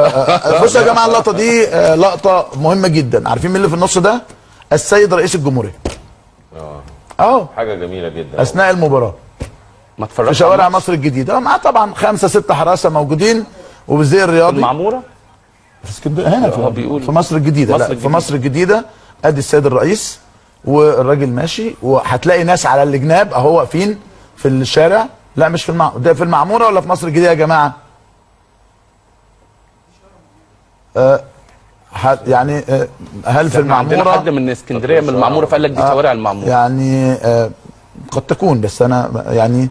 آه، بصوا يا جماعه اللقطه دي آه، لقطه مهمه جدا عارفين مين اللي في النص ده السيد رئيس الجمهوريه اهو حاجه جميله جدا اثناء المباراه ما في اتفرجش شوارع على الماتش. مصر الجديده معاه طبعا خمسه سته حراسه موجودين وبالزي الرياضي المعموره في اسكندريه هنا هو في, بيقول- في مصر الجديده مصر لا في الجديدة. مصر الجديده ادي السيد الرئيس والراجل ماشي وهتلاقي ناس على الجناب اهو واقفين في الشارع لا مش في المع... ده في المعموره ولا في مصر الجديده يا جماعه آه ح- يعني آه هل في احنا عندنا المعموره حد من اسكندريه من المعموره فقال لك دي شوارع المعموره يعني آه قد تكون بس انا يعني